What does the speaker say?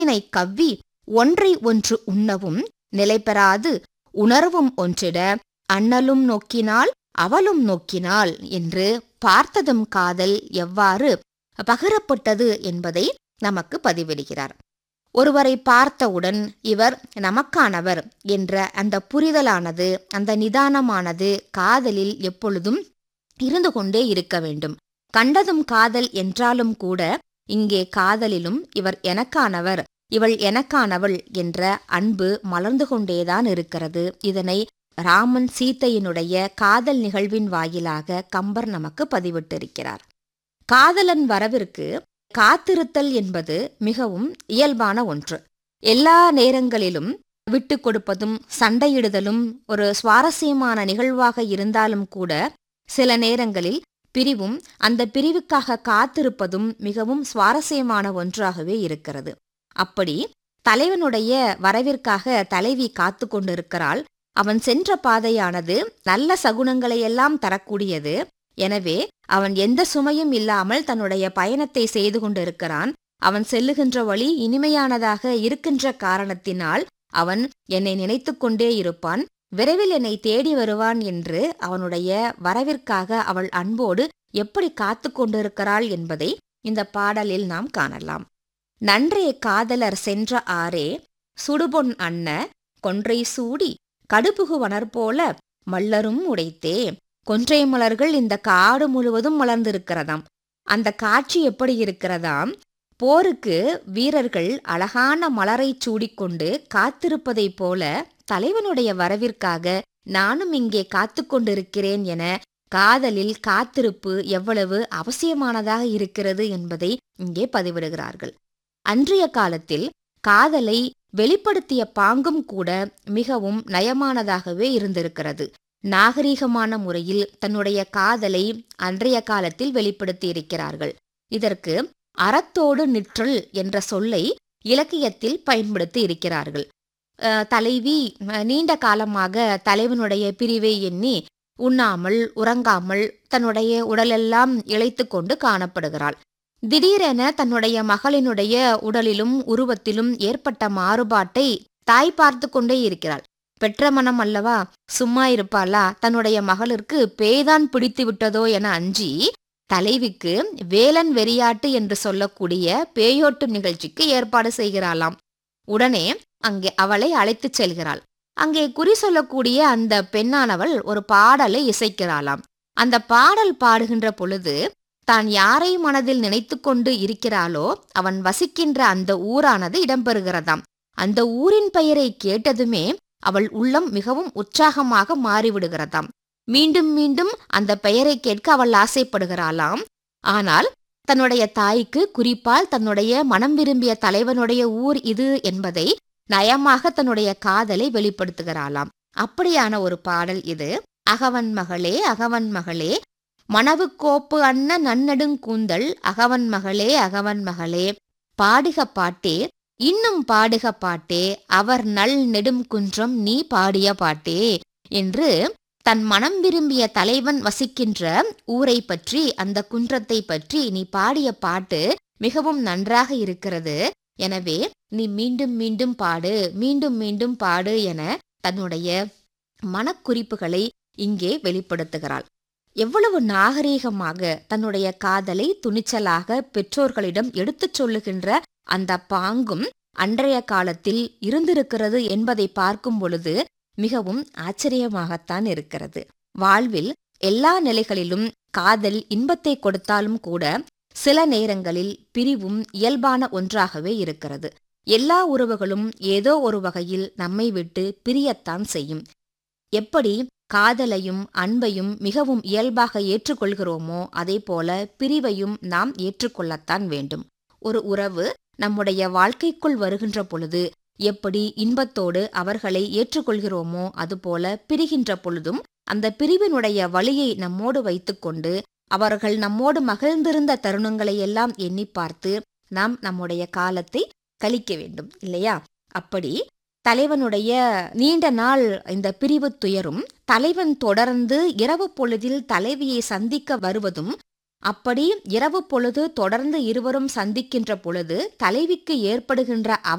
உணவினை கவ்வி ஒன்றை ஒன்று உண்ணவும் நிலைபெறாது உணர்வும் ஒன்றிட அண்ணலும் நோக்கினாள் அவளும் நோக்கினாள் என்று பார்த்ததும் காதல் எவ்வாறு பகிரப்பட்டது என்பதை நமக்கு பதிவிடுகிறார் ஒருவரை பார்த்தவுடன் இவர் நமக்கானவர் என்ற அந்த புரிதலானது அந்த நிதானமானது காதலில் எப்பொழுதும் இருந்து கொண்டே இருக்க வேண்டும் கண்டதும் காதல் என்றாலும் கூட இங்கே காதலிலும் இவர் எனக்கானவர் இவள் எனக்கானவள் என்ற அன்பு மலர்ந்து கொண்டேதான் இருக்கிறது இதனை ராமன் சீத்தையினுடைய காதல் நிகழ்வின் வாயிலாக கம்பர் நமக்கு பதிவிட்டிருக்கிறார் காதலன் வரவிற்கு காத்திருத்தல் என்பது மிகவும் இயல்பான ஒன்று எல்லா நேரங்களிலும் விட்டு கொடுப்பதும் சண்டையிடுதலும் ஒரு சுவாரஸ்யமான நிகழ்வாக இருந்தாலும் கூட சில நேரங்களில் பிரிவும் அந்த பிரிவுக்காக காத்திருப்பதும் மிகவும் சுவாரஸ்யமான ஒன்றாகவே இருக்கிறது அப்படி தலைவனுடைய வரவிற்காக தலைவி காத்து கொண்டிருக்கிறாள் அவன் சென்ற பாதையானது நல்ல சகுனங்களையெல்லாம் தரக்கூடியது எனவே அவன் எந்த சுமையும் இல்லாமல் தன்னுடைய பயணத்தை செய்து கொண்டிருக்கிறான் அவன் செல்லுகின்ற வழி இனிமையானதாக இருக்கின்ற காரணத்தினால் அவன் என்னை நினைத்து கொண்டே இருப்பான் விரைவில் என்னை தேடி வருவான் என்று அவனுடைய வரவிற்காக அவள் அன்போடு எப்படி காத்து கொண்டிருக்கிறாள் என்பதை இந்த பாடலில் நாம் காணலாம் நன்றே காதலர் சென்ற ஆரே சுடுபொன் அன்ன கொன்றை சூடி கடுபுகுவனர் போல மல்லரும் உடைத்தே கொன்றை மலர்கள் இந்த காடு முழுவதும் மலர்ந்திருக்கிறதாம் அந்த காட்சி எப்படி இருக்கிறதாம் போருக்கு வீரர்கள் அழகான மலரைச் சூடிக்கொண்டு காத்திருப்பதைப் போல தலைவனுடைய வரவிற்காக நானும் இங்கே காத்து கொண்டிருக்கிறேன் என காதலில் காத்திருப்பு எவ்வளவு அவசியமானதாக இருக்கிறது என்பதை இங்கே பதிவிடுகிறார்கள் அன்றைய காலத்தில் காதலை வெளிப்படுத்திய பாங்கும் கூட மிகவும் நயமானதாகவே இருந்திருக்கிறது நாகரீகமான முறையில் தன்னுடைய காதலை அன்றைய காலத்தில் வெளிப்படுத்தி இருக்கிறார்கள் இதற்கு அறத்தோடு நிற்றல் என்ற சொல்லை இலக்கியத்தில் பயன்படுத்தி இருக்கிறார்கள் தலைவி நீண்ட காலமாக தலைவனுடைய பிரிவை எண்ணி உண்ணாமல் உறங்காமல் தன்னுடைய உடலெல்லாம் இழைத்து கொண்டு காணப்படுகிறாள் திடீரென தன்னுடைய மகளினுடைய உடலிலும் உருவத்திலும் ஏற்பட்ட மாறுபாட்டை தாய் பார்த்து கொண்டே இருக்கிறாள் பெற்ற மனம் அல்லவா சும்மா இருப்பாளா தன்னுடைய மகளிற்கு பேய்தான் பிடித்து விட்டதோ என அஞ்சி தலைவிக்கு வேலன் வெறியாட்டு என்று சொல்லக்கூடிய பேயோட்டும் நிகழ்ச்சிக்கு ஏற்பாடு செய்கிறாளாம் உடனே அங்கே அவளை அழைத்துச் செல்கிறாள் அங்கே குறி சொல்லக்கூடிய அந்த பெண்ணானவள் ஒரு பாடலை இசைக்கிறாளாம் அந்த பாடல் பாடுகின்ற பொழுது தான் யாரை மனதில் நினைத்து கொண்டு இருக்கிறாளோ அவன் வசிக்கின்ற அந்த ஊரானது இடம்பெறுகிறதாம் அந்த ஊரின் பெயரை கேட்டதுமே அவள் உள்ளம் மிகவும் உற்சாகமாக மாறிவிடுகிறதாம் மீண்டும் மீண்டும் அந்த பெயரை கேட்க அவள் ஆசைப்படுகிறாளாம் ஆனால் தன்னுடைய தாய்க்கு குறிப்பால் தன்னுடைய மனம் விரும்பிய தலைவனுடைய ஊர் இது என்பதை நயமாக தன்னுடைய காதலை வெளிப்படுத்துகிறாளாம் அப்படியான ஒரு பாடல் இது அகவன் மகளே அகவன் மகளே மணவுக்கோப்பு அன்ன நன்னெடுங்கூந்தல் அகவன் மகளே அகவன் மகளே பாடுக பாட்டே இன்னும் பாடுக பாட்டே அவர் நல் நெடும் குன்றம் நீ பாடிய பாட்டே என்று தன் மனம் விரும்பிய தலைவன் வசிக்கின்ற ஊரை பற்றி அந்த குன்றத்தை பற்றி நீ பாடிய பாட்டு மிகவும் நன்றாக இருக்கிறது எனவே நீ மீண்டும் மீண்டும் பாடு மீண்டும் மீண்டும் பாடு என தன்னுடைய மனக்குறிப்புகளை இங்கே வெளிப்படுத்துகிறாள் எவ்வளவு நாகரீகமாக தன்னுடைய காதலை துணிச்சலாக பெற்றோர்களிடம் எடுத்துச் சொல்லுகின்ற அந்த பாங்கும் அன்றைய காலத்தில் இருந்திருக்கிறது என்பதை பார்க்கும் பொழுது மிகவும் ஆச்சரியமாகத்தான் இருக்கிறது வாழ்வில் எல்லா நிலைகளிலும் காதல் இன்பத்தை கொடுத்தாலும் கூட சில நேரங்களில் பிரிவும் இயல்பான ஒன்றாகவே இருக்கிறது எல்லா உறவுகளும் ஏதோ ஒரு வகையில் நம்மை விட்டு பிரியத்தான் செய்யும் எப்படி காதலையும் அன்பையும் மிகவும் இயல்பாக ஏற்றுக்கொள்கிறோமோ அதே போல பிரிவையும் நாம் ஏற்றுக்கொள்ளத்தான் வேண்டும் ஒரு உறவு நம்முடைய வாழ்க்கைக்குள் வருகின்ற பொழுது எப்படி இன்பத்தோடு அவர்களை ஏற்றுக்கொள்கிறோமோ அதுபோல பிரிகின்ற பொழுதும் அந்த பிரிவினுடைய வழியை நம்மோடு வைத்துக்கொண்டு அவர்கள் நம்மோடு மகிழ்ந்திருந்த தருணங்களை எல்லாம் எண்ணி பார்த்து நாம் நம்முடைய காலத்தை கழிக்க வேண்டும் இல்லையா அப்படி தலைவனுடைய நீண்ட நாள் இந்த பிரிவு துயரும் தலைவன் தொடர்ந்து இரவு பொழுதில் தலைவியை சந்திக்க வருவதும் அப்படி இரவு பொழுது தொடர்ந்து இருவரும் சந்திக்கின்ற பொழுது தலைவிக்கு ஏற்படுகின்ற